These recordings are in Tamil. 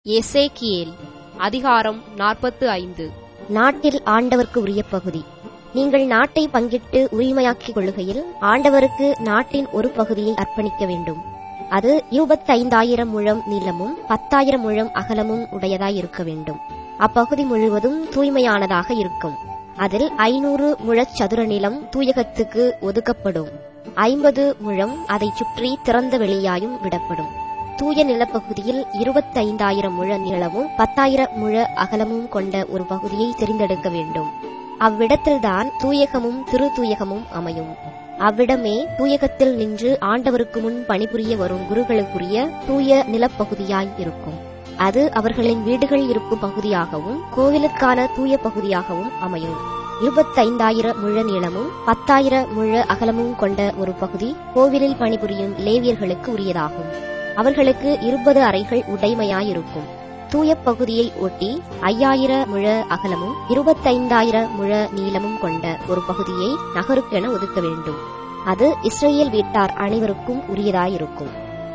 எசேக்கியேல் அதிகாரம் நாற்பத்து ஐந்து நாட்டில் ஆண்டவர்க்கு உரிய பகுதி நீங்கள் நாட்டை பங்கிட்டு உரிமையாக்கிக் கொள்ளுகையில் ஆண்டவருக்கு நாட்டின் ஒரு பகுதியை அர்ப்பணிக்க வேண்டும் அது இருபத்தைந்தாயிரம் முழம் நீளமும் பத்தாயிரம் முழம் அகலமும் உடையதாய் இருக்க வேண்டும் அப்பகுதி முழுவதும் தூய்மையானதாக இருக்கும் அதில் ஐநூறு முழச் சதுர நிலம் தூயகத்துக்கு ஒதுக்கப்படும் ஐம்பது முழம் அதைச் சுற்றி திறந்த வெளியாயும் விடப்படும் தூய நிலப்பகுதியில் இருபத்தைந்தாயிரம் முழ நீளமும் பத்தாயிரம் முழ அகலமும் கொண்ட ஒரு பகுதியை தெரிந்தெடுக்க வேண்டும் அவ்விடத்தில்தான் தூயகமும் திரு தூயகமும் அமையும் அவ்விடமே தூயகத்தில் நின்று ஆண்டவருக்கு முன் பணிபுரிய வரும் குருகளுக்குரிய தூய நிலப்பகுதியாய் இருக்கும் அது அவர்களின் வீடுகள் இருக்கும் பகுதியாகவும் கோவிலுக்கான தூய பகுதியாகவும் அமையும் இருபத்தைந்தாயிரம் முழ நீளமும் பத்தாயிரம் முழ அகலமும் கொண்ட ஒரு பகுதி கோவிலில் பணிபுரியும் லேவியர்களுக்கு உரியதாகும் அவர்களுக்கு இருபது அறைகள் உடைமையாயிருக்கும் தூய பகுதியை ஒட்டி ஐயாயிர முழ அகலமும் இருபத்தைந்தாயிர முழ நீளமும் கொண்ட ஒரு பகுதியை நகருக்கென ஒதுக்க வேண்டும் அது இஸ்ரேல் வீட்டார் அனைவருக்கும் உரியதாயிருக்கும்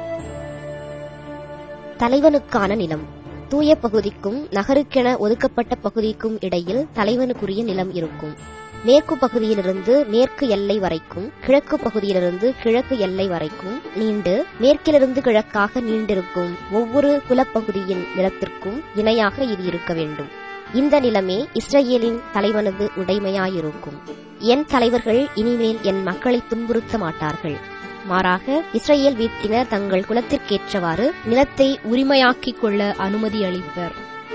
தலைவனுக்கான நிலம் தூய பகுதிக்கும் நகருக்கென ஒதுக்கப்பட்ட பகுதிக்கும் இடையில் தலைவனுக்குரிய நிலம் இருக்கும் மேற்கு பகுதியிலிருந்து மேற்கு எல்லை வரைக்கும் கிழக்கு பகுதியிலிருந்து கிழக்கு எல்லை வரைக்கும் நீண்டு மேற்கிலிருந்து கிழக்காக நீண்டிருக்கும் ஒவ்வொரு குலப்பகுதியின் நிலத்திற்கும் இணையாக இது இருக்க வேண்டும் இந்த நிலமே இஸ்ரேலின் தலைவனது உடைமையாயிருக்கும் என் தலைவர்கள் இனிமேல் என் மக்களை துன்புறுத்த மாட்டார்கள் மாறாக இஸ்ரேல் வீட்டினர் தங்கள் குலத்திற்கேற்றவாறு நிலத்தை உரிமையாக்கிக் கொள்ள அனுமதி அளிப்பர்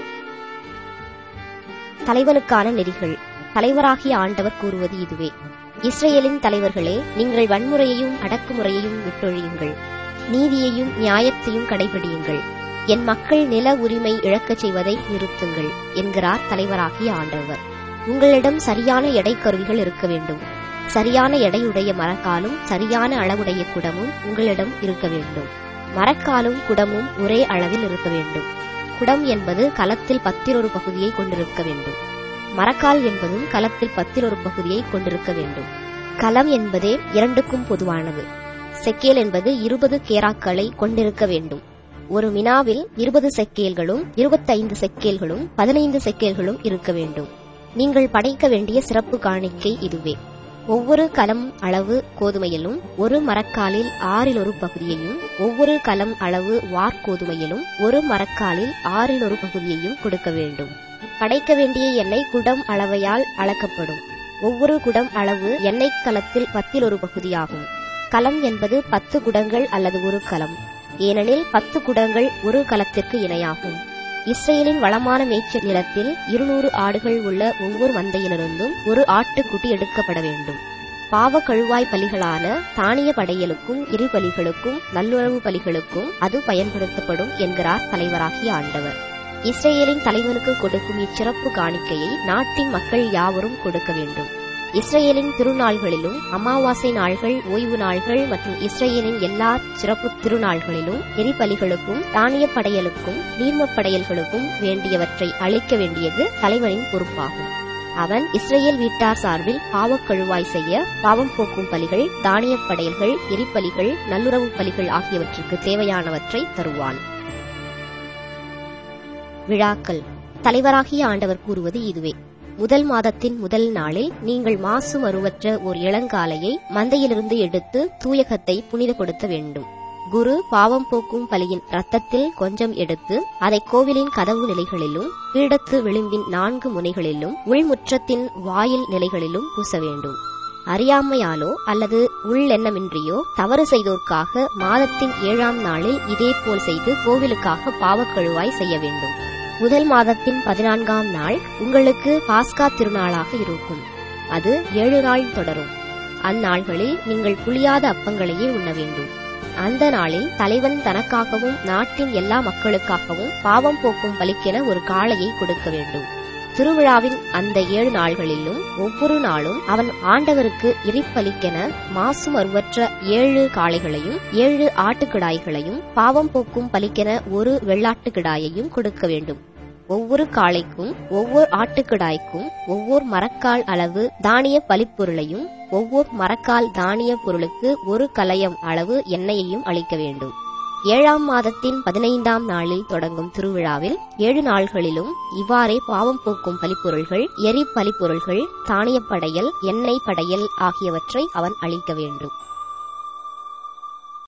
தலைவனுக்கான நெறிகள் தலைவராகிய ஆண்டவர் கூறுவது இதுவே இஸ்ரேலின் தலைவர்களே நீங்கள் வன்முறையையும் அடக்குமுறையையும் விட்டொழியுங்கள் நீதியையும் நியாயத்தையும் கடைபிடியுங்கள் என் மக்கள் நில உரிமை இழக்கச் செய்வதை நிறுத்துங்கள் என்கிறார் தலைவராகிய ஆண்டவர் உங்களிடம் சரியான எடை கருவிகள் இருக்க வேண்டும் சரியான எடையுடைய மரக்காலும் சரியான அளவுடைய குடமும் உங்களிடம் இருக்க வேண்டும் மரக்காலும் குடமும் ஒரே அளவில் இருக்க வேண்டும் குடம் என்பது களத்தில் பத்தில் ஒரு பகுதியை கொண்டிருக்க வேண்டும் மரக்கால் என்பதும் களத்தில் பத்தில் ஒரு பகுதியை கொண்டிருக்க வேண்டும் களம் என்பதே இரண்டுக்கும் பொதுவானது செக்கேல் என்பது இருபது கேராக்களை கொண்டிருக்க வேண்டும் ஒரு மினாவில் இருபது செக்கேல்களும் இருபத்தைந்து செக்கேல்களும் பதினைந்து செக்கேல்களும் இருக்க வேண்டும் நீங்கள் படைக்க வேண்டிய சிறப்பு காணிக்கை இதுவே ஒவ்வொரு களம் அளவு கோதுமையிலும் ஒரு மரக்காலில் ஆறில் ஒரு பகுதியையும் ஒவ்வொரு களம் அளவு வார்கோதுமையிலும் ஒரு மரக்காலில் ஆறில் ஒரு பகுதியையும் கொடுக்க வேண்டும் படைக்க வேண்டிய எண்ணெய் குடம் அளவையால் அளக்கப்படும் ஒவ்வொரு குடம் அளவு எண்ணெய் கலத்தில் பத்தில் ஒரு பகுதியாகும் களம் என்பது பத்து குடங்கள் அல்லது ஒரு களம் ஏனெனில் பத்து குடங்கள் ஒரு களத்திற்கு இணையாகும் இஸ்ரேலின் வளமான மேய்ச்சல் நிலத்தில் இருநூறு ஆடுகள் உள்ள ஒவ்வொரு மந்தையிலிருந்தும் ஒரு ஆட்டுக்குட்டி எடுக்கப்பட வேண்டும் பாவ கழுவாய் பலிகளான தானிய படையலுக்கும் இரு பலிகளுக்கும் நல்லுறவு பலிகளுக்கும் அது பயன்படுத்தப்படும் என்கிறார் தலைவராகிய ஆண்டவர் இஸ்ரேலின் தலைவனுக்கு கொடுக்கும் இச்சிறப்பு காணிக்கையை நாட்டின் மக்கள் யாவரும் கொடுக்க வேண்டும் இஸ்ரேலின் திருநாள்களிலும் அமாவாசை நாள்கள் ஓய்வு நாள்கள் மற்றும் இஸ்ரேலின் எல்லா சிறப்பு திருநாள்களிலும் எரிபலிகளுக்கும் தானிய படையலுக்கும் நீர்மப் படையல்களுக்கும் வேண்டியவற்றை அளிக்க வேண்டியது தலைவனின் பொறுப்பாகும் அவன் இஸ்ரேல் வீட்டார் சார்பில் பாவக் கழுவாய் செய்ய பாவம் போக்கும் பலிகள் தானிய படையல்கள் எரிபலிகள் நல்லுறவு பலிகள் ஆகியவற்றுக்கு தேவையானவற்றை தருவான் விழாக்கள் தலைவராகிய ஆண்டவர் கூறுவது இதுவே முதல் மாதத்தின் முதல் நாளில் நீங்கள் மாசு மறுவற்ற ஒரு இளங்காலையை மந்தையிலிருந்து எடுத்து தூயகத்தை புனிதப்படுத்த வேண்டும் குரு பாவம் போக்கும் பலியின் ரத்தத்தில் கொஞ்சம் எடுத்து அதை கோவிலின் கதவு நிலைகளிலும் பீடத்து விளிம்பின் நான்கு முனைகளிலும் உள்முற்றத்தின் வாயில் நிலைகளிலும் பூச வேண்டும் அறியாமையாலோ அல்லது உள்ளெண்ணமின்றியோ தவறு செய்தோர்க்காக மாதத்தின் ஏழாம் நாளில் இதேபோல் செய்து கோவிலுக்காக பாவக்கழுவாய் செய்ய வேண்டும் முதல் மாதத்தின் பதினான்காம் நாள் உங்களுக்கு பாஸ்கா திருநாளாக இருக்கும் அது ஏழு நாள் தொடரும் அந்நாள்களில் நீங்கள் புளியாத அப்பங்களையே உண்ண வேண்டும் அந்த நாளில் தலைவன் தனக்காகவும் நாட்டின் எல்லா மக்களுக்காகவும் பாவம் போக்கும் பலிக்கென ஒரு காளையை கொடுக்க வேண்டும் திருவிழாவின் அந்த ஏழு நாள்களிலும் ஒவ்வொரு நாளும் அவன் ஆண்டவருக்கு இறைப்பலிக்கென மாசு மறுவற்ற ஏழு காளைகளையும் ஏழு ஆட்டுக்கிடாய்களையும் பாவம் போக்கும் பலிக்கென ஒரு வெள்ளாட்டுக்கிடாயையும் கொடுக்க வேண்டும் ஒவ்வொரு காளைக்கும் ஒவ்வொரு ஆட்டுக்கிடாய்க்கும் ஒவ்வொரு மரக்கால் அளவு தானிய பலிப்பொருளையும் ஒவ்வொரு மரக்கால் தானிய பொருளுக்கு ஒரு கலயம் அளவு எண்ணெயையும் அளிக்க வேண்டும் ஏழாம் மாதத்தின் பதினைந்தாம் நாளில் தொடங்கும் திருவிழாவில் ஏழு நாள்களிலும் இவ்வாறே பாவம் போக்கும் பலிப்பொருள்கள் எரி பலிப்பொருள்கள் தானியப் படையல் எண்ணெய் படையல் ஆகியவற்றை அவன் அளிக்க வேண்டும்